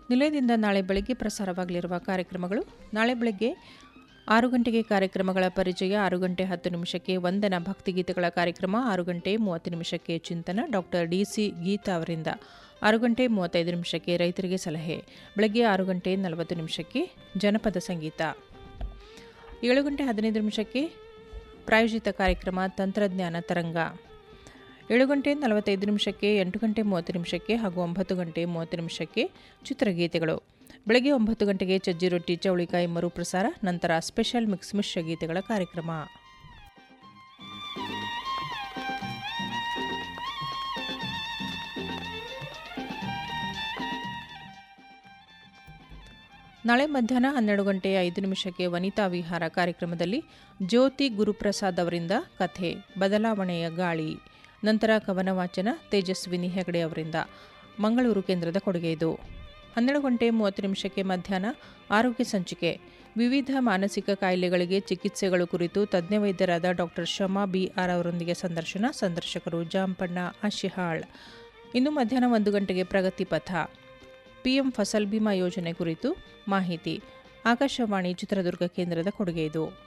ನಿಲಯದಿಂದ ನಾಳೆ ಬೆಳಗ್ಗೆ ಪ್ರಸಾರವಾಗಲಿರುವ ಕಾರ್ಯಕ್ರಮಗಳು ನಾಳೆ ಬೆಳಗ್ಗೆ ಆರು ಗಂಟೆಗೆ ಕಾರ್ಯಕ್ರಮಗಳ ಪರಿಚಯ ಆರು ಗಂಟೆ ಹತ್ತು ನಿಮಿಷಕ್ಕೆ ವಂದನ ಭಕ್ತಿಗೀತೆಗಳ ಕಾರ್ಯಕ್ರಮ ಆರು ಗಂಟೆ ಮೂವತ್ತು ನಿಮಿಷಕ್ಕೆ ಚಿಂತನ ಡಾಕ್ಟರ್ ಡಿ ಸಿ ಗೀತಾ ಅವರಿಂದ ಆರು ಗಂಟೆ ಮೂವತ್ತೈದು ನಿಮಿಷಕ್ಕೆ ರೈತರಿಗೆ ಸಲಹೆ ಬೆಳಗ್ಗೆ ಆರು ಗಂಟೆ ನಲವತ್ತು ನಿಮಿಷಕ್ಕೆ ಜನಪದ ಸಂಗೀತ ಏಳು ಗಂಟೆ ಹದಿನೈದು ನಿಮಿಷಕ್ಕೆ ಪ್ರಾಯೋಜಿತ ಕಾರ್ಯಕ್ರಮ ತಂತ್ರಜ್ಞಾನ ತರಂಗ ಏಳು ಗಂಟೆ ನಲವತ್ತೈದು ನಿಮಿಷಕ್ಕೆ ಎಂಟು ಗಂಟೆ ಮೂವತ್ತು ನಿಮಿಷಕ್ಕೆ ಹಾಗೂ ಒಂಬತ್ತು ಗಂಟೆ ಮೂವತ್ತು ನಿಮಿಷಕ್ಕೆ ಚಿತ್ರಗೀತೆಗಳು ಬೆಳಗ್ಗೆ ಒಂಬತ್ತು ಗಂಟೆಗೆ ಚಜ್ಜಿ ರೊಟ್ಟಿ ಚೌಳಿಕಾಯಿ ಮರುಪ್ರಸಾರ ನಂತರ ಸ್ಪೆಷಲ್ ಮಿಕ್ಸ್ ಮಿಶ್ರ ಗೀತೆಗಳ ಕಾರ್ಯಕ್ರಮ ನಾಳೆ ಮಧ್ಯಾಹ್ನ ಹನ್ನೆರಡು ಗಂಟೆ ಐದು ನಿಮಿಷಕ್ಕೆ ವನಿತಾ ವಿಹಾರ ಕಾರ್ಯಕ್ರಮದಲ್ಲಿ ಜ್ಯೋತಿ ಗುರುಪ್ರಸಾದ್ ಅವರಿಂದ ಕಥೆ ಬದಲಾವಣೆಯ ಗಾಳಿ ನಂತರ ಕವನ ವಾಚನ ತೇಜಸ್ವಿನಿ ಹೆಗಡೆ ಅವರಿಂದ ಮಂಗಳೂರು ಕೇಂದ್ರದ ಕೊಡುಗೆ ಇದು ಹನ್ನೆರಡು ಗಂಟೆ ಮೂವತ್ತು ನಿಮಿಷಕ್ಕೆ ಮಧ್ಯಾಹ್ನ ಆರೋಗ್ಯ ಸಂಚಿಕೆ ವಿವಿಧ ಮಾನಸಿಕ ಕಾಯಿಲೆಗಳಿಗೆ ಚಿಕಿತ್ಸೆಗಳು ಕುರಿತು ತಜ್ಞ ವೈದ್ಯರಾದ ಡಾಕ್ಟರ್ ಶಮಾ ಬಿ ಆರ್ ಅವರೊಂದಿಗೆ ಸಂದರ್ಶನ ಸಂದರ್ಶಕರು ಜಾಂಪಣ್ಣ ಆಶಿಹಾಳ್ ಇನ್ನು ಮಧ್ಯಾಹ್ನ ಒಂದು ಗಂಟೆಗೆ ಪ್ರಗತಿ ಪಥ ಪಿಎಂ ಫಸಲ್ ಬಿಮಾ ಯೋಜನೆ ಕುರಿತು ಮಾಹಿತಿ ಆಕಾಶವಾಣಿ ಚಿತ್ರದುರ್ಗ ಕೇಂದ್ರದ ಕೊಡುಗೆ ಇದು